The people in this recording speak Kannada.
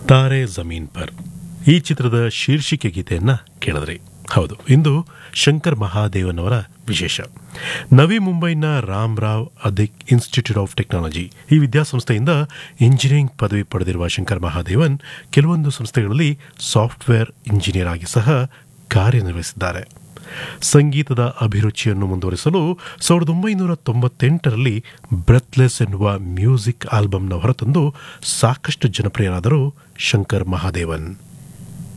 ತಾರೆ ಜಮೀನ್ ಪರ್ ಈ ಚಿತ್ರದ ಶೀರ್ಷಿಕೆ ಗೀತೆಯನ್ನ ಕೇಳಿದ್ರಿ ಹೌದು ಇಂದು ಶಂಕರ್ ಮಹಾದೇವನ್ ಅವರ ವಿಶೇಷ ನವಿ ಮುಂಬೈನ ರಾಮ್ ರಾವ್ ಅದಿಕ್ ಇನ್ಸ್ಟಿಟ್ಯೂಟ್ ಆಫ್ ಟೆಕ್ನಾಲಜಿ ಈ ವಿದ್ಯಾಸಂಸ್ಥೆಯಿಂದ ಇಂಜಿನಿಯರಿಂಗ್ ಪದವಿ ಪಡೆದಿರುವ ಶಂಕರ್ ಮಹಾದೇವನ್ ಕೆಲವೊಂದು ಸಂಸ್ಥೆಗಳಲ್ಲಿ ಸಾಫ್ಟ್ವೇರ್ ಇಂಜಿನಿಯರ್ ಆಗಿ ಸಹ ಕಾರ್ಯನಿರ್ವಹಿಸಿದ್ದಾರೆ ಸಂಗೀತದ ಅಭಿರುಚಿಯನ್ನು ಮುಂದುವರಿಸಲು ಸಾವಿರದ ಒಂಬೈನೂರ ತೊಂಬತ್ತೆಂಟರಲ್ಲಿ ಬ್ರೆತ್ಲೆಸ್ ಎನ್ನುವ ಮ್ಯೂಸಿಕ್ ಆಲ್ಬಂನ ಹೊರತಂದು ಸಾಕಷ್ಟು ಜನಪ್ರಿಯರಾದರು ಶಂಕರ್ ಮಹಾದೇವನ್